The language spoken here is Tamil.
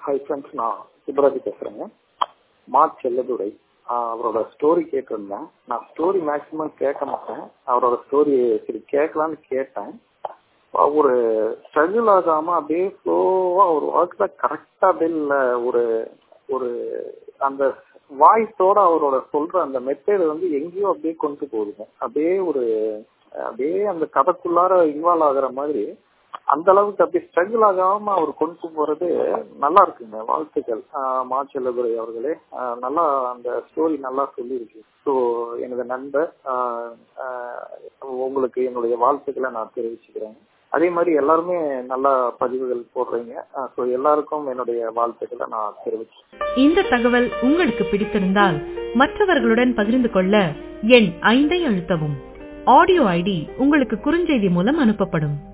ஹை ஃப்ரெண்ட்ஸ் நான் சுப்ராஜ் பேசுறேங்க மா செல்லதுரை ஆஹ் அவரோட ஸ்டோரி கேட்டிருந்தேன் நான் ஸ்டோரி மேக்சிமம் கேட்க மாட்டேன் அவரோட ஸ்டோரி சரி கேட்கலான்னு கேட்டேன் ஒரு ஸ்ட்ரகிள் ஆகாம அப்படியே ஸ்லோவா ஒரு ஒர்க்ல கரெக்டா அப்படியே ஒரு ஒரு அந்த வாய்ஸோட அவரோட சொல்ற அந்த மெத்தேடு வந்து எங்கேயோ அப்படியே கொண்டு போகுதுங்க அப்படியே ஒரு அப்படியே அந்த கதைக்குள்ளார இன்வால்வ் ஆகுற மாதிரி அந்த அளவுக்கு அப்படி ஸ்ட்ரகிள் ஆகாம அவர் கொண்டு போறது நல்லா இருக்குங்க வாழ்த்துக்கள் மாச்செல்லதுரை அவர்களே நல்லா அந்த ஸ்டோரி நல்லா சொல்லியிருக்கு ஸோ எனது நண்பர் உங்களுக்கு என்னுடைய வாழ்த்துக்களை நான் தெரிவிச்சுக்கிறேன் அதே மாதிரி எல்லாருமே நல்லா பதிவுகள் போடுறீங்க ஸோ எல்லாருக்கும் என்னுடைய வாழ்த்துக்களை நான் தெரிவிச்சு இந்த தகவல் உங்களுக்கு பிடித்திருந்தால் மற்றவர்களுடன் பகிர்ந்து கொள்ள எண் ஐந்தை அழுத்தவும் ஆடியோ ஐடி உங்களுக்கு குறுஞ்செய்தி மூலம் அனுப்பப்படும்